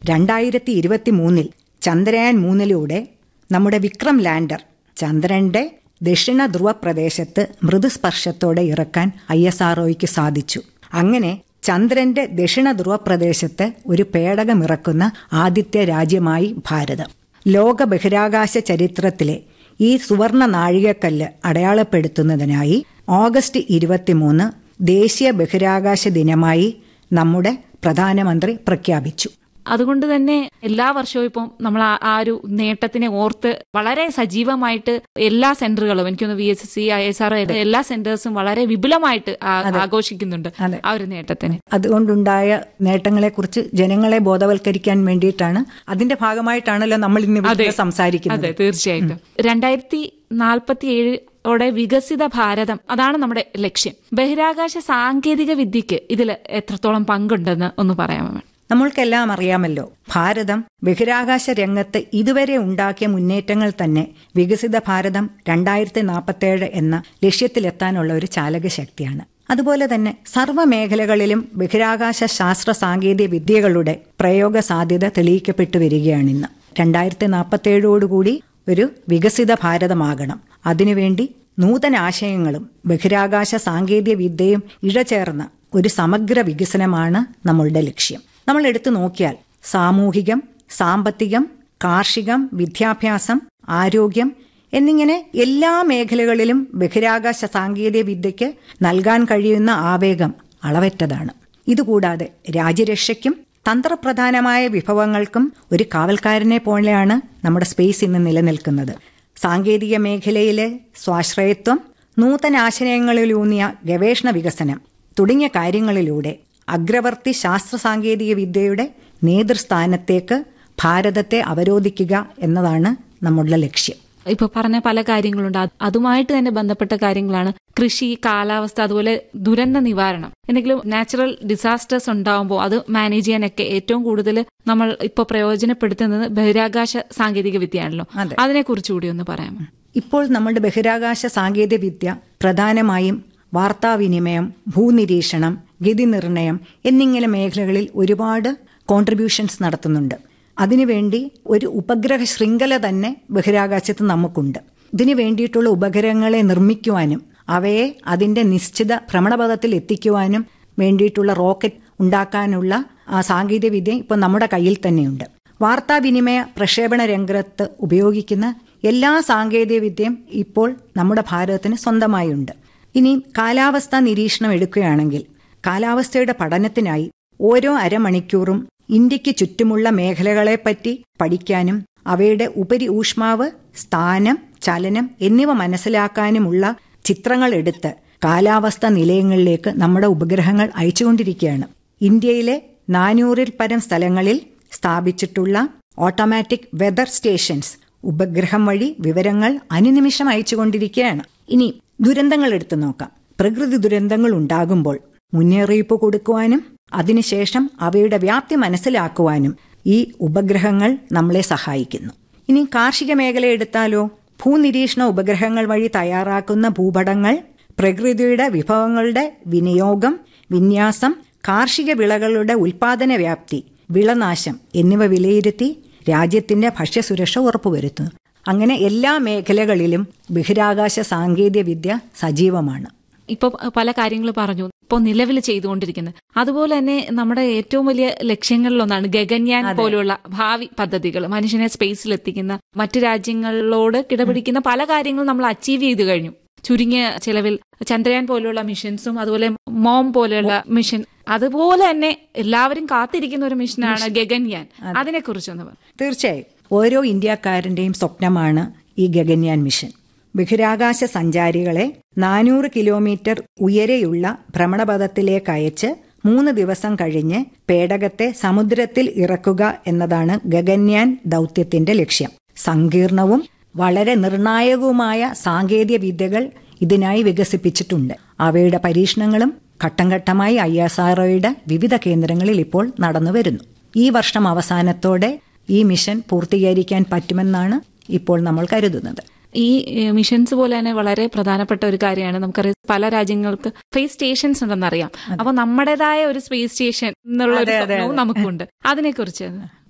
രണ്ടായിരത്തി ഇരുപത്തി മൂന്നിൽ ചന്ദ്രയാൻ മൂന്നിലൂടെ നമ്മുടെ വിക്രം ലാൻഡർ ചന്ദ്രന്റെ ദക്ഷിണ ധ്രുവ പ്രദേശത്ത് മൃദുസ്പർശത്തോടെ ഇറക്കാൻ ഐ എസ് ആർഒയ്ക്ക് സാധിച്ചു അങ്ങനെ ചന്ദ്രന്റെ ദക്ഷിണ ധ്രുവ പ്രദേശത്ത് ഒരു പേടകം ഇറക്കുന്ന ആദ്യത്തെ രാജ്യമായി ഭാരതം ലോക ബഹിരാകാശ ചരിത്രത്തിലെ ഈ സുവർണ നാഴികക്കല്ല് അടയാളപ്പെടുത്തുന്നതിനായി ഓഗസ്റ്റ് ഇരുപത്തിമൂന്ന് ദേശീയ ബഹിരാകാശ ദിനമായി നമ്മുടെ പ്രധാനമന്ത്രി പ്രഖ്യാപിച്ചു അതുകൊണ്ട് തന്നെ എല്ലാ വർഷവും ഇപ്പം നമ്മൾ ആ- ആ ഒരു നേട്ടത്തിനെ ഓർത്ത് വളരെ സജീവമായിട്ട് എല്ലാ സെന്ററുകളും എനിക്കൊന്ന് V S S C I S R എല്ലാ സെന്റേഴ്സും വളരെ വിപുലമായിട്ട് ആ- ആഘോഷിക്കുന്നുണ്ട് അതെ. ആ ഒരു നേട്ടത്തിന് അതുകൊണ്ടുണ്ടായ നേട്ടങ്ങളെക്കുറിച്ച് ജനങ്ങളെ ബോധവൽക്കരിക്കാൻ വേണ്ടിയിട്ടാണ് അതിന്റെ ഭാഗമായിട്ടാണല്ലോ നമ്മൾ ഇന്ന് ഇവിടെ സംസാരിക്കുന്നത് അതെ തീർച്ചയായിട്ടും രണ്ടായിരത്തി നാൽപ്പത്തി ഏഴോടെ വികസിത ഭാരതം അതാണ് നമ്മുടെ ലക്ഷ്യം ബഹിരാകാശ സാങ്കേതിക വിദ്യക്ക് ഇതിൽ എത്രത്തോളം പങ്കുണ്ടെന്ന് ഒന്ന് പറയാമോ നമ്മൾക്കെല്ലാം അറിയാമല്ലോ ഭാരതം ബഹിരാകാശ രംഗത്ത് ഇതുവരെ ഉണ്ടാക്കിയ മുന്നേറ്റങ്ങൾ തന്നെ വികസിത ഭാരതം രണ്ടായിരത്തി നാൽപ്പത്തേഴ് എന്ന ലക്ഷ്യത്തിലെത്താനുള്ള ഒരു ചാലക ശക്തിയാണ് അതുപോലെ തന്നെ സർവ്വ മേഖലകളിലും ബഹിരാകാശ ശാസ്ത്ര സാങ്കേതിക വിദ്യകളുടെ പ്രയോഗ സാധ്യത തെളിയിക്കപ്പെട്ടു വരികയാണിന്ന് രണ്ടായിരത്തി നാൽപ്പത്തേഴോടുകൂടി ഒരു വികസിത ഭാരതമാകണം അതിനുവേണ്ടി നൂതന ആശയങ്ങളും ബഹിരാകാശ സാങ്കേതിക വിദ്യയും ഇഴചേർന്ന ഒരു സമഗ്ര വികസനമാണ് നമ്മളുടെ ലക്ഷ്യം നമ്മൾ എടുത്തു നോക്കിയാൽ സാമൂഹികം സാമ്പത്തികം കാർഷികം വിദ്യാഭ്യാസം ആരോഗ്യം എന്നിങ്ങനെ എല്ലാ മേഖലകളിലും ബഹിരാകാശ സാങ്കേതിക വിദ്യയ്ക്ക് നൽകാൻ കഴിയുന്ന ആവേഗം അളവറ്റതാണ് ഇതുകൂടാതെ രാജ്യരക്ഷയ്ക്കും തന്ത്രപ്രധാനമായ വിഭവങ്ങൾക്കും ഒരു കാവൽക്കാരനെ പോലെയാണ് നമ്മുടെ സ്പേസ് ഇന്ന് നിലനിൽക്കുന്നത് സാങ്കേതിക മേഖലയിലെ സ്വാശ്രയത്വം നൂതനാശയങ്ങളിലൂന്നിയ ഗവേഷണ വികസനം തുടങ്ങിയ കാര്യങ്ങളിലൂടെ അഗ്രവർത്തി ശാസ്ത്ര സാങ്കേതിക വിദ്യയുടെ നേതൃസ്ഥാനത്തേക്ക് ഭാരതത്തെ അവരോധിക്കുക എന്നതാണ് നമ്മളുടെ ലക്ഷ്യം ഇപ്പൊ പറഞ്ഞ പല കാര്യങ്ങളുണ്ട് അത് അതുമായിട്ട് തന്നെ ബന്ധപ്പെട്ട കാര്യങ്ങളാണ് കൃഷി കാലാവസ്ഥ അതുപോലെ ദുരന്ത നിവാരണം എന്തെങ്കിലും നാച്ചുറൽ ഡിസാസ്റ്റേഴ്സ് ഉണ്ടാവുമ്പോൾ അത് മാനേജ് ചെയ്യാനൊക്കെ ഏറ്റവും കൂടുതൽ നമ്മൾ ഇപ്പോൾ പ്രയോജനപ്പെടുത്തുന്നത് ബഹിരാകാശ സാങ്കേതിക വിദ്യയാണല്ലോ അതെ. അതിനെക്കുറിച്ച് കൂടി ഒന്ന് പറയാമോ ഇപ്പോൾ നമ്മുടെ ബഹിരാകാശ സാങ്കേതിക വിദ്യ പ്രധാനമായും വാർത്താവിനിമയം ഭൂനിരീക്ഷണം ഗതിനിർണയം എന്നിങ്ങനെ മേഖലകളിൽ ഒരുപാട് കോൺട്രിബ്യൂഷൻസ് നടത്തുന്നുണ്ട് അതിനുവേണ്ടി ഒരു ഉപഗ്രഹ ശൃംഖല തന്നെ ബഹിരാകാശത്ത് നമുക്കുണ്ട് ഇതിനു വേണ്ടിയിട്ടുള്ള ഉപഗ്രഹങ്ങളെ നിർമ്മിക്കുവാനും അവയെ അതിന്റെ നിശ്ചിത ഭ്രമണപഥത്തിൽ എത്തിക്കുവാനും വേണ്ടിയിട്ടുള്ള റോക്കറ്റ് ഉണ്ടാക്കാനുള്ള ആ സാങ്കേതിക വിദ്യ ഇപ്പോൾ നമ്മുടെ കയ്യിൽ തന്നെയുണ്ട് വാർത്താവിനിമയ പ്രക്ഷേപണ രംഗത്ത് ഉപയോഗിക്കുന്ന എല്ലാ സാങ്കേതിക വിദ്യയും ഇപ്പോൾ നമ്മുടെ ഭാരതത്തിന് സ്വന്തമായുണ്ട് ഇനി കാലാവസ്ഥാ നിരീക്ഷണം എടുക്കുകയാണെങ്കിൽ കാലാവസ്ഥയുടെ പഠനത്തിനായി ഓരോ അരമണിക്കൂറും ഇന്ത്യക്ക് ചുറ്റുമുള്ള മേഖലകളെപ്പറ്റി പഠിക്കാനും അവയുടെ ഉപരി ഊഷ്മാവ് സ്ഥാനം ചലനം എന്നിവ മനസ്സിലാക്കാനുമുള്ള ചിത്രങ്ങൾ എടുത്ത് കാലാവസ്ഥ നിലയങ്ങളിലേക്ക് നമ്മുടെ ഉപഗ്രഹങ്ങൾ അയച്ചുകൊണ്ടിരിക്കുകയാണ് ഇന്ത്യയിലെ നാനൂറിൽ പരം സ്ഥലങ്ങളിൽ സ്ഥാപിച്ചിട്ടുള്ള ഓട്ടോമാറ്റിക് വെതർ സ്റ്റേഷൻസ് ഉപഗ്രഹം വഴി വിവരങ്ങൾ അനുനിമിഷം അയച്ചുകൊണ്ടിരിക്കുകയാണ് ഇനി ദുരന്തങ്ങൾ എടുത്തു നോക്കാം പ്രകൃതി ദുരന്തങ്ങൾ ഉണ്ടാകുമ്പോൾ മുന്നറിയിപ്പ് കൊടുക്കുവാനും അതിനുശേഷം അവയുടെ വ്യാപ്തി മനസ്സിലാക്കുവാനും ഈ ഉപഗ്രഹങ്ങൾ നമ്മളെ സഹായിക്കുന്നു ഇനി കാർഷിക മേഖല എടുത്താലോ ഭൂനിരീക്ഷണ ഉപഗ്രഹങ്ങൾ വഴി തയ്യാറാക്കുന്ന ഭൂപടങ്ങൾ പ്രകൃതിയുടെ വിഭവങ്ങളുടെ വിനിയോഗം വിന്യാസം കാർഷിക വിളകളുടെ ഉൽപാദന വ്യാപ്തി വിളനാശം എന്നിവ വിലയിരുത്തി രാജ്യത്തിന്റെ ഭക്ഷ്യസുരക്ഷ ഉറപ്പുവരുത്തുന്നു അങ്ങനെ എല്ലാ മേഖലകളിലും ബഹിരാകാശ സാങ്കേതിക വിദ്യ സജീവമാണ് ഇപ്പൊ പല കാര്യങ്ങൾ പറഞ്ഞു ഇപ്പോൾ നിലവിൽ ചെയ്തുകൊണ്ടിരിക്കുന്നത് അതുപോലെ തന്നെ നമ്മുടെ ഏറ്റവും വലിയ ലക്ഷ്യങ്ങളിലൊന്നാണ് ഗഗൻയാൻ പോലുള്ള ഭാവി പദ്ധതികൾ മനുഷ്യനെ സ്പേസിൽ എത്തിക്കുന്ന മറ്റു രാജ്യങ്ങളോട് കിടപിടിക്കുന്ന പല കാര്യങ്ങളും നമ്മൾ അച്ചീവ് ചെയ്തു കഴിഞ്ഞു ചുരുങ്ങിയ ചെലവിൽ ചന്ദ്രയാൻ പോലെയുള്ള മിഷൻസും അതുപോലെ മോം പോലെയുള്ള മിഷൻ അതുപോലെ തന്നെ എല്ലാവരും കാത്തിരിക്കുന്ന ഒരു മിഷനാണ് ഗഗൻയാൻ അതിനെക്കുറിച്ചൊന്ന് പറ തീർച്ചയായും ഓരോ ഇന്ത്യക്കാരന്റെയും സ്വപ്നമാണ് ഈ ഗഗൻയാൻ മിഷൻ ബഹിരാകാശ സഞ്ചാരികളെ നാനൂറ് കിലോമീറ്റർ ഉയരെയുള്ള ഭ്രമണപഥത്തിലേക്ക് അയച്ച് മൂന്ന് ദിവസം കഴിഞ്ഞ് പേടകത്തെ സമുദ്രത്തിൽ ഇറക്കുക എന്നതാണ് ഗഗൻയാൻ ദൗത്യത്തിന്റെ ലക്ഷ്യം സങ്കീർണവും വളരെ നിർണായകവുമായ സാങ്കേതിക വിദ്യകൾ ഇതിനായി വികസിപ്പിച്ചിട്ടുണ്ട് അവയുടെ പരീക്ഷണങ്ങളും ഘട്ടം ഘട്ടമായി ഐ എസ് ആർഒയുടെ വിവിധ കേന്ദ്രങ്ങളിൽ ഇപ്പോൾ നടന്നുവരുന്നു ഈ വർഷം അവസാനത്തോടെ ഈ മിഷൻ പൂർത്തീകരിക്കാൻ പറ്റുമെന്നാണ് ഇപ്പോൾ നമ്മൾ കരുതുന്നത് ഈ ഏഹ്, മിഷൻസ് പോലെ തന്നെ വളരെ പ്രധാനപ്പെട്ട ഒരു കാര്യമാണ് നമുക്കറിയാം പല രാജ്യങ്ങൾക്ക് സ്പേസ് സ്റ്റേഷൻസ് ഉണ്ടെന്നറിയാം അപ്പൊ നമ്മുടേതായ ഒരു സ്പേസ് സ്റ്റേഷൻ എന്നുള്ള ഒരു അതെ, അതെ, സ്വപ്നവും അതെ. നമുക്കുണ്ട് അതിനെക്കുറിച്ച്